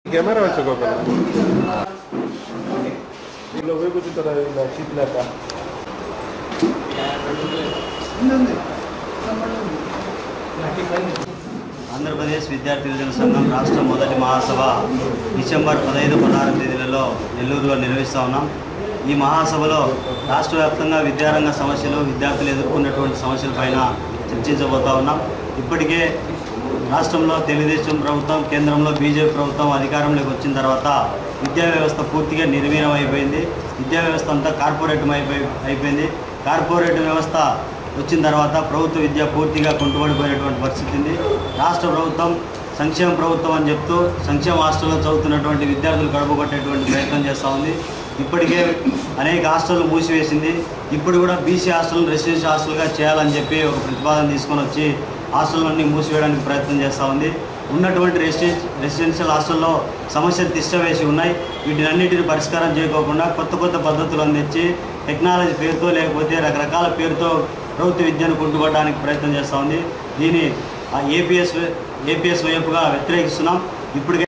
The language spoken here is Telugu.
కెమెరా వచ్చుకోగల ఇలా పోయి కూర్చుంటారా ఇలా షీట్ లేక ఆంధ్రప్రదేశ్ విద్యార్థి యువజన సంఘం రాష్ట్ర మొదటి మహాసభ డిసెంబర్ పదహైదు పదహారు తేదీలలో నెల్లూరులో నిర్వహిస్తూ ఉన్నాం ఈ మహాసభలో రాష్ట్ర వ్యాప్తంగా విద్యారంగ సమస్యలు విద్యార్థులు ఎదుర్కొన్నటువంటి సమస్యలపైన చర్చించబోతా ఉన్నాం ఇప్పటికే రాష్ట్రంలో తెలుగుదేశం ప్రభుత్వం కేంద్రంలో బీజేపీ ప్రభుత్వం అధికారంలోకి వచ్చిన తర్వాత విద్యా వ్యవస్థ పూర్తిగా నిర్వీణం అయిపోయింది విద్యా వ్యవస్థ అంతా కార్పొరేట్ అయిపోయి అయిపోయింది కార్పొరేట్ వ్యవస్థ వచ్చిన తర్వాత ప్రభుత్వ విద్య పూర్తిగా కుంటుపడిపోయినటువంటి పరిస్థితి ఉంది రాష్ట్ర ప్రభుత్వం సంక్షేమ ప్రభుత్వం అని చెప్తూ సంక్షేమ హాస్టల్లో చదువుతున్నటువంటి విద్యార్థులు గడుపు కొట్టేటువంటి ప్రయత్నం చేస్తూ ఉంది ఇప్పటికే అనేక హాస్టళ్ళు మూసివేసింది ఇప్పుడు కూడా బీసీ హాస్టల్ రెసిడెన్షియల్ హాస్టల్గా చేయాలని చెప్పి ఒక ప్రతిపాదన తీసుకొని వచ్చి హాస్టళ్ళన్నీ మూసివేయడానికి ప్రయత్నం చేస్తూ ఉంది ఉన్నటువంటి రెసిడెన్స్ రెసిడెన్షియల్ హాస్టల్లో సమస్యలు తిష్టవేసి ఉన్నాయి వీటినన్నిటిని పరిష్కారం చేయకోకుండా కొత్త కొత్త పద్ధతులు అందించి టెక్నాలజీ పేరుతో లేకపోతే రకరకాల పేరుతో ప్రభుత్వ విద్యను కుంటుపడడానికి ప్రయత్నం చేస్తూ ఉంది దీని ఏపీఎస్ ఏపీఎస్ వైపుగా వ్యతిరేకిస్తున్నాం ఇప్పటికే